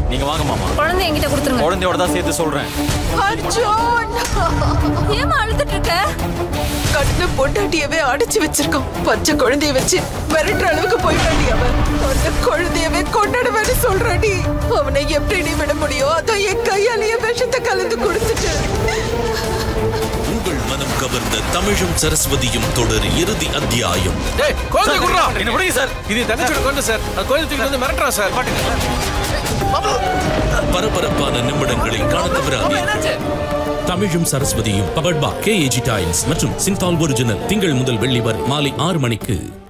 நீங்க வாங்க மாமா குழந்தை என்கிட்ட கொடுத்துருங்க குழந்தையோட தான் சேர்த்து சொல்றேன் அர்ஜுன் ஏமா அழுதுட்டு இருக்க கட்டின பொண்டாட்டியவே அடைச்சு வச்சிருக்கான் பச்சை குழந்தைய வச்சு மிரட்டுற அளவுக்கு போயிட்டாடி அவன் அந்த குழந்தையவே கொண்டாடுவேன்னு சொல்றாடி அவனை எப்படி நீ விட முடியும் அதான் என் கையாலேயே விஷத்தை கலந்து கொடுத்துட்டு உங்கள் மனம் கவர்ந்த தமிழும் சரஸ்வதியும் தொடர் இறுதி அத்தியாயம் டேய் குழந்தை குடுறா என்ன விடுங்க சார் இது என் தங்கச்சியோட குழந்தை சார் அது குழந்தை தூக்கிட்டு வந்து மிரட்டுறான் சார் பரபரப்பான நிமிடங்களை காண தவறாதீர்கள் தமிழும் சரஸ்வதியும் பவர்ட் பா கேஏஜி டைல்ஸ் மற்றும் சிந்தால் ஒரிஜினல் திங்கள் முதல் வெள்ளி வரை மாலை ஆறு மணிக்கு